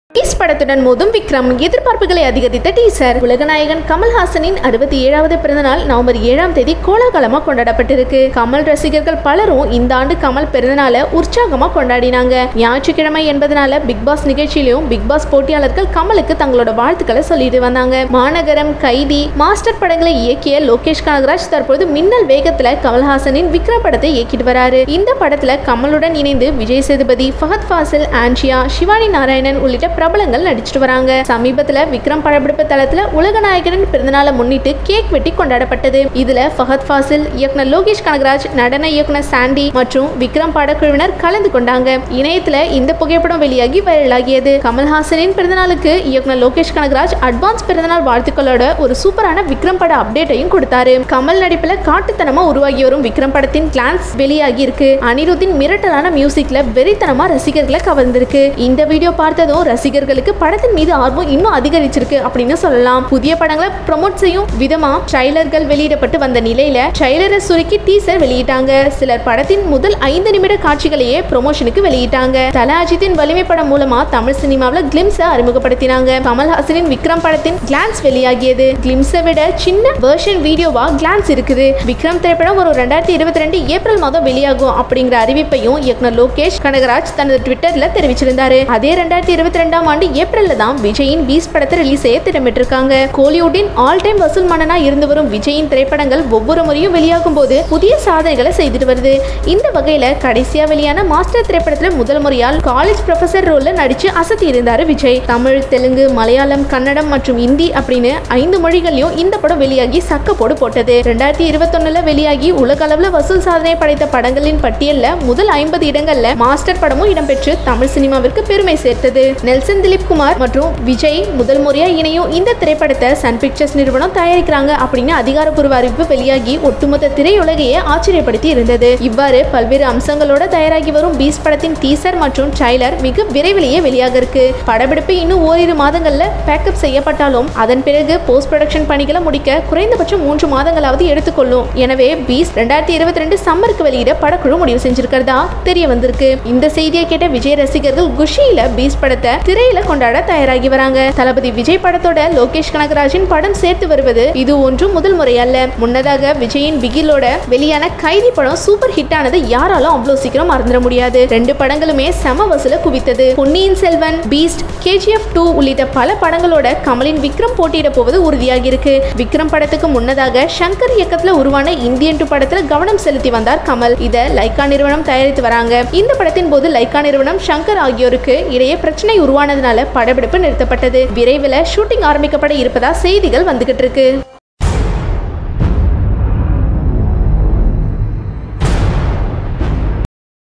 piece படத்துடன் மோதும் விக்ரம் எதிர்பார்ப்புகளை அதிகரித்த டீசர் உலகநாயகன் கமல்ஹாசனின் அறுபத்தி ஏழாவது பிறந்தநாள் நவம்பர் ஏழாம் தேதி கோலாகலமா கொண்டாடப்பட்டிருக்கு கமல் ரசிகர்கள் பலரும் இந்த ஆண்டு கமல் பிறந்தநாளை உற்சாகமா கொண்டாடினாங்க ஞாயிற்றுக்கிழமை என்பதனால பிக் பாஸ் நிகழ்ச்சியிலும் பிக் பாஸ் போட்டியாளர்கள் கமலுக்கு தங்களோட வாழ்த்துக்களை சொல்லிட்டு வந்தாங்க மாநகரம் கைதி மாஸ்டர் படங்களை இயக்கிய லோகேஷ் கனகராஜ் தற்போது மின்னல் வேகத்துல கமல்ஹாசனின் விக்ரம் படத்தை இயக்கிட்டு வராரு இந்த படத்துல கமலுடன் இணைந்து விஜய் சேதுபதி ஃபஹத் ஃபாசில் ஆன்ஷியா சிவானி நாராயணன் உள்ளிட்ட பிரபலங்கள் நடிச்சிட்டு வராங்க சமீபத்துல விக்ரம் படப்பிடிப்பு தளத்துல உலகநாயகனின் பிறந்தநாளை முன்னிட்டு கேக் வெட்டி கொண்டாடப்பட்டது இதுல ஃபஹத் ஃபாசில் இயக்குனர் லோகேஷ் கனகராஜ் நடன இயக்குனர் சாண்டி மற்றும் விக்ரம் படக்குழுவினர் கலந்து கொண்டாங்க இணையத்துல இந்த புகைப்படம் வெளியாகி வைரலாகியது கமல்ஹாசனின் பிறந்தநாளுக்கு இயக்குனர் லோகேஷ் கனகராஜ் அட்வான்ஸ் பிறந்தநாள் வாழ்த்துக்களோட ஒரு சூப்பரான விக்ரம் பட அப்டேட்டையும் கொடுத்தாரு கமல் நடிப்புல காட்டுத்தனமா உருவாகி வரும் விக்ரம் படத்தின் கிளான்ஸ் வெளியாகி இருக்கு அனிருத்தின் மிரட்டலான மியூசிக்ல வெறித்தனமா ரசிகர்களை கவர்ந்திருக்கு இந்த வீடியோ பார்த்ததும் ரசிகர்களுக்கு படத்தின் மீது ஆர்வம் இன்னும் அதிகரிச்சிருக்கு அப்படின்னு சொல்லலாம் புதிய படங்களை ப்ரமோட் செய்யும் விதமா ட்ரைலர்கள் வெளியிடப்பட்டு வந்த நிலையில ட்ரைலரை சுருக்கி டீசர் வெளியிட்டாங்க சிலர் படத்தின் முதல் ஐந்து நிமிட காட்சிகளையே ப்ரொமோஷனுக்கு வெளியிட்டாங்க தல அஜித்தின் வலிமை படம் மூலமா தமிழ் சினிமாவில் கிளிம்ஸை அறிமுகப்படுத்தினாங்க கமல்ஹாசனின் விக்ரம் படத்தின் கிளான்ஸ் வெளியாகியது கிளிம்ஸை விட சின்ன வெர்ஷன் வீடியோவா கிளான்ஸ் இருக்குது விக்ரம் திரைப்படம் ஒரு ரெண்டாயிரத்தி இருபத்தி ரெண்டு ஏப்ரல் மாதம் வெளியாகும் அப்படிங்கிற அறிவிப்பையும் இயக்குனர் லோகேஷ் கனகராஜ் தனது ட்விட்டர்ல தெரிவிச்சிருந்தாரு அதே ரெண்டாயிரத்தி இருபத்தி ரெண்டாம் ஆண்டு ஏப்ரல்ல தான் விஜயின் பீஸ் படத்தை ரிலீஸ் செய்ய திட்டமிட்டிருக்காங்க கோலிவுட்டின் ஆல் டைம் வசூல் மன்னனா இருந்து வரும் விஜயின் திரைப்படங்கள் ஒவ்வொரு முறையும் வெளியாகும் போது புதிய சாதனைகளை செய்துட்டு வருது இந்த வகையில கடைசியா வெளியான மாஸ்டர் திரைப்படத்துல முதல் முறையால் காலேஜ் ப்ரொஃபசர் ரோல்ல நடிச்சு அசத்தி இருந்தாரு விஜய் தமிழ் தெலுங்கு மலையாளம் கன்னடம் மற்றும் இந்தி அப்படின்னு ஐந்து மொழிகளையும் இந்த படம் வெளியாகி சக்கப்போடு போட்டது ரெண்டாயிரத்தி இருபத்தொன்னுல வெளியாகி உலக அளவுல வசூல் சாதனை படைத்த படங்களின் பட்டியல்ல முதல் ஐம்பது இடங்கள்ல மாஸ்டர் படமும் இடம்பெற்று தமிழ் சினிமாவிற்கு பெருமை சேர்த்தது நெல்சன் திலீப் குமார் மற்றும் விஜய் முதல் முறையா இணையும் இந்த திரைப்படத்தை சன் பிக்சர்ஸ் நிறுவனம் தயாரிக்கிறாங்க அப்படின்னு அதிகாரப்பூர்வ அறிவிப்பு வெளியாகி ஒட்டுமொத்த திரையுலகையே ஆச்சரியப்படுத்தி இருந்தது இவ்வாறு பல்வேறு அம்சங்களோட தயாராகி வரும் பீஸ் படத்தின் டீசர் மற்றும் ட்ரைலர் மிக விரைவிலேயே வெளியாக இருக்கு படப்பிடிப்பு இன்னும் ஓரிரு மாதங்கள்ல பேக்கப் செய்யப்பட்டாலும் அதன் பிறகு போஸ்ட் ப்ரொடக்ஷன் பணிகளை முடிக்க குறைந்தபட்சம் மூன்று மாதங்களாவது எடுத்துக்கொள்ளும் எனவே பீஸ் ரெண்டாயிரத்தி இருபத்தி ரெண்டு சம்மருக்கு வெளியிட படக்குழு முடிவு செஞ்சிருக்கிறதா தெரிய வந்திருக்கு இந்த செய்தியை கேட்ட விஜய் ரசிகர்கள் குஷியில பீஸ் படத்தை திரையில கொண்டாட தயாராகி வராங்க தளபதி விஜய் படத்தோட லோகேஷ் கனகராஜின் படம் சேர்த்து வருவது இது ஒன்றும் முதல் முறையல்ல முன்னதாக விஜயின் பிகிலோட வெளியான கைதி படம் சூப்பர் ஹிட் ஆனது யாராலும் அவ்வளவு சீக்கிரம் மறந்துட முடியாது ரெண்டு படங்களுமே செம வசூல குவித்தது பொன்னியின் செல்வன் பீஸ்ட் கேஜிஎஃப் டூ உள்ளிட்ட பல படங்களோட கமலின் விக்ரம் போட்டியிட போவது உறுதியாகி இருக்கு விக்ரம் படத்துக்கு முன்னதாக சங்கர் இயக்கத்துல உருவான இந்தியன் டூ படத்துல கவனம் செலுத்தி வந்தார் கமல் இத லைக்கா நிறுவனம் தயாரித்து வராங்க இந்த படத்தின் போது லைக்கா நிறுவனம் சங்கர் ஆகியோருக்கு இடையே பிரச்சனை உருவானதுனால படப்பிடிப்பு நிறுத்தப்பட்டது விரைவில் ஷூட்டிங் ஆரம்பிக்கப்பட இருப்பதா செய்திகள் வந்துகிட்டு இருக்கு